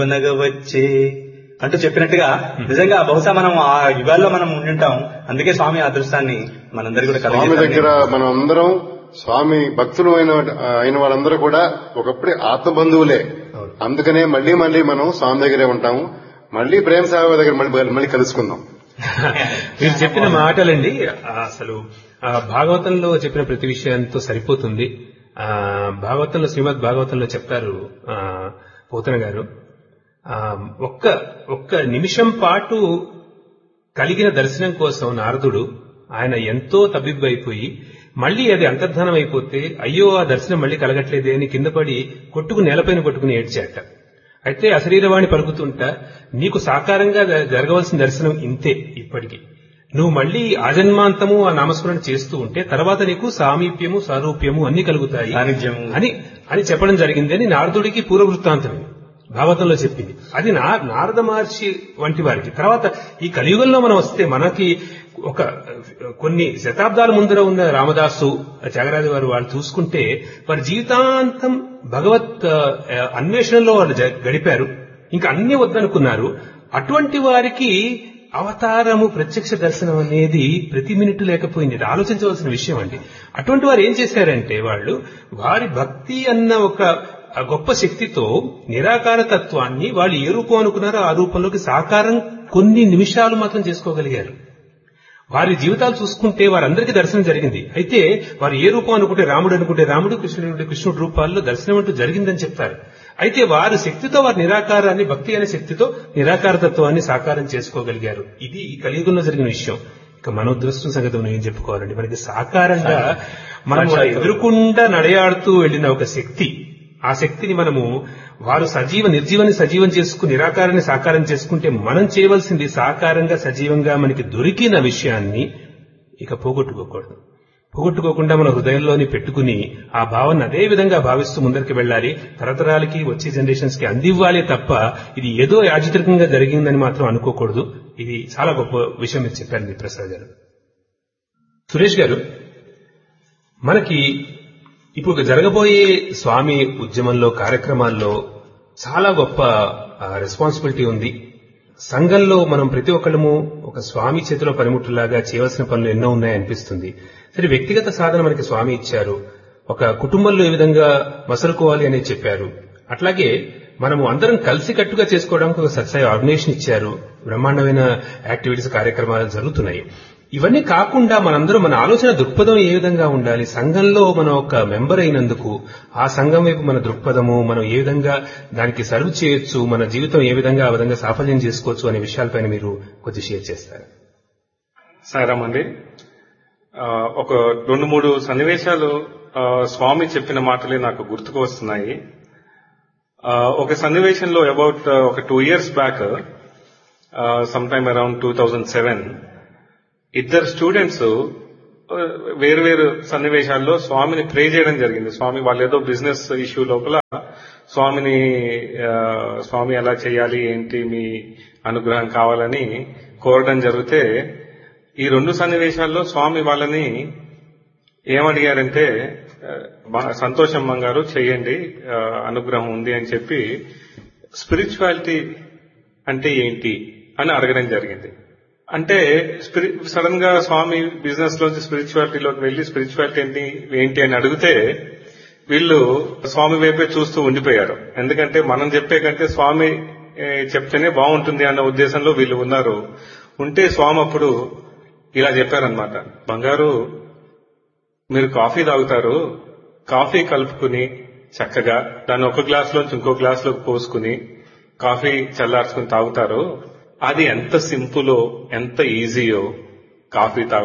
కొనగవచ్చే అంటూ చెప్పినట్టుగా నిజంగా బహుశా మనం ఆ యుగాల్లో మనం ఉండింటాం అందుకే స్వామి అదృష్టాన్ని మనందరికీ కూడా స్వామి కలగజేశారని దగ్గర మనం అందరం స్వామి భక్తులు అయిన అయిన వాళ్ళందరూ కూడా ఒకప్పుడే ఆత్మ బంధువులే అందుకనే మళ్ళీ మళ్ళీ మనం స్వామి దగ్గరే ఉంటాము మళ్ళీ ప్రేమ సేవ దగ్గర మళ్ళీ మళ్ళీ కలుసుకుందాం మీరు చెప్పిన మాటలండి ఆ, అసలు ఆ, భాగవతంలో చెప్పిన ప్రతి విషయంతో సరిపోతుంది ఆ, భాగవతంలో శ్రీమద్ భాగవతంలో చెప్తారు ఆ, పోతన గారు ఆ, ఒక్క ఒక్క నిమిషం పాటు కలిగిన దర్శనం కోసం నారదుడు ఆయన ఎంతో తబ్బిబ్బైపోయి మళ్ళీ అది అంతర్ధానం అయిపోతే అయ్యో ఆ దర్శనం మళ్ళీ కలగట్లేదే అని కింద పడి కొట్టుకుని నేలపైన కొట్టుకుని ఏడ్చాట అయితే అశరీరవాణి పలుకుతుంటా నీకు సాకారంగా జ- జరగవలసిన దర్శనం ఇంతే ఇప్పటికి నువ్వు మళ్ళీ ఆజన్మాంతము ఆ నామస్మరణ చేస్తూ ఉంటే తర్వాత నీకు సామీప్యము సారూప్యము అన్ని కలుగుతాయి సాన్నిధ్యము. అని అని చెప్పడం జరిగింది అని నారదుడికి పూర్వవృత్తాంతం ఇది. భాగవతంలో చెప్పింది అది నా నారద మహర్షి వంటి వారికి తర్వాత ఈ కలియుగంలో మనం వస్తే మనకి ఒక కొన్ని శతాబ్దాల ముందర ఉన్న రామదాసు త్యాగరాజు వారు వాళ్ళు చూసుకుంటే వారి జీవితాంతం భగవత్ ఆ, అన్వేషణలో వాళ్ళు జ- గడిపారు ఇంకా అన్ని వద్దనుకున్నారు అటువంటి వారికి అవతారము ప్రత్యక్ష దర్శనం అనేది ప్రతి మినిట్ లేకపోయింది ఇది ఆలోచించవలసిన విషయం అండి అటువంటి వారు ఏం చేశారంటే వాళ్ళు వారి భక్తి అన్న ఒక ఆ గొప్ప శక్తితో నిరాకార తత్వాన్ని వాళ్ళు ఏ రూపం అనుకున్నారో ఆ రూపంలోకి సాకారం కొన్ని నిమిషాలు మాత్రం చేసుకోగలిగారు వారి జీవితాలు చూసుకుంటే వారందరికీ దర్శనం జరిగింది అయితే వారు ఏ రూపం అనుకుంటే రాముడు అనుకుంటే రాముడు కృష్ణుడు అనుకుంటే కృష్ణుడు రూపాల్లో దర్శనం అంటూ జరిగిందని చెప్తారు అయితే వారి శక్తితో వారి నిరాకారాన్ని భక్తి అనే శక్తితో నిరాకార తత్వాన్ని సాకారం చేసుకోగలిగారు ఇది ఈ కలియుగంలో జరిగిన విషయం ఇక మన ఉద్రష్టం సంగతి మనం ఏం చెప్పుకోవాలండి మనకి సాకారంగా మనం ఎదురుకుండా నడయాడుతూ వెళ్ళిన ఒక శక్తి ఆ శక్తిని మనము వారు సజీవ నిర్జీవాన్ని సజీవం చేసుకుని నిరాకారాన్ని సాకారం చేసుకుంటే మనం చేయవలసింది సాకారంగా సజీవంగా మనకి దొరికిన విషయాన్ని ఇక పోగొట్టుకోకూడదు పోగొట్టుకోకుండా మన హృదయంలోని పెట్టుకుని ఆ భావన అదే విధంగా భావిస్తూ ముందరికి వెళ్ళాలి తరతరాలకి వచ్చే జనరేషన్స్ కి అందివ్వాలి తప్ప ఇది ఏదో యాజిత్రికంగా జరిగిందని మాత్రం అనుకోకూడదు ఇది చాలా గొప్ప విషయం మీరు చెప్పారు మీ ప్రసాద్ గారు సురేష్ గారు మనకి ఇప్పుడు జరగబోయే స్వామి ఉద్యమంలో కార్యక్రమాల్లో చాలా గొప్ప రెస్పాన్సిబిలిటీ ఉంది సంఘంలో మనం ప్రతి ఒక్కళ్ళము ఒక స్వామి చేతిలో పనిముట్టులాగా చేయవలసిన పనులు ఎన్నో ఉన్నాయనిపిస్తుంది సరే వ్యక్తిగత సాధన మనకి స్వామి ఇచ్చారు ఒక కుటుంబంలో ఏ విధంగా మసలుకోవాలి అనేది చెప్పారు అట్లాగే మనము అందరం కలిసి కట్టుగా చేసుకోవడానికి ఒక సత్సాయి ఆర్గనైజేషన్ ఇచ్చారు బ్రహ్మాండమైన యాక్టివిటీస్ కార్యక్రమాలు జరుగుతున్నాయి ఇవన్నీ కాకుండా మనందరం మన ఆలోచన దృక్పథం ఏ విధంగా ఉండాలి సంఘంలో మనం ఒక మెంబర్ అయినందుకు ఆ సంఘం వైపు మన దృక్పథము మనం ఏ విధంగా దానికి సర్వ్ చేయొచ్చు మన జీవితం ఏ విధంగా ఆ విధంగా సాఫల్యం చేసుకోవచ్చు అనే విషయాలపైన మీరు కొద్ది షేర్ చేస్తారు సాయిరామ్ అండి ఆ, ఒక రెండు మూడు సన్నివేశాలు ఆ, స్వామి చెప్పిన మాటలే నాకు గుర్తుకు వస్తున్నాయి ఆ, ఒక సన్నివేశంలో అబౌట్ ఒక two years back some time around two thousand seven ఇద్దరు స్టూడెంట్స్ వేరు వేరు సన్నివేశాల్లో స్వామిని ప్రే చేయడం జరిగింది స్వామి వాళ్ళు ఏదో బిజినెస్ ఇష్యూ లోపల స్వామిని ఆ, స్వామి ఎలా చేయాలి ఏంటి మీ అనుగ్రహం కావాలని కోరడం జరిగితే ఈ రెండు సన్నివేశాల్లో స్వామి వాళ్ళని ఏమడిగారంటే ఆ, బా- సంతోషం గారు చేయండి ఆ, అనుగ్రహం ఉంది అని చెప్పి స్పిరిచువాలిటీ అంటే ఏంటి అని అడగడం జరిగింది అంటే స్పిరి సడన్ గా స్వామి బిజినెస్ లోంచి స్పిరిచువాలిటీలోకి వెళ్లి స్పిరిచువాలిటీ ఏంటి ఏంటి అని అడిగితే వీళ్ళు స్వామి వైపే చూస్తూ ఉండిపోయారు ఎందుకంటే మనం చెప్పే కంటే స్వామి ఏ, చెప్తేనే బాగుంటుంది అన్న ఉద్దేశంలో వీళ్ళు ఉన్నారు ఉంటే స్వామి అప్పుడు ఇలా చెప్పారనమాట బంగారు మీరు కాఫీ తాగుతారు కాఫీ కలుపుకుని చక్కగా దాన్ని ఒక గ్లాస్ లోంచి ఇంకో గ్లాస్ లోకి పోసుకుని కాఫీ చల్లార్చుకుని తాగుతారు అది ఎంత సింపులో ఎంత ఈజీయో కాఫీ తాగు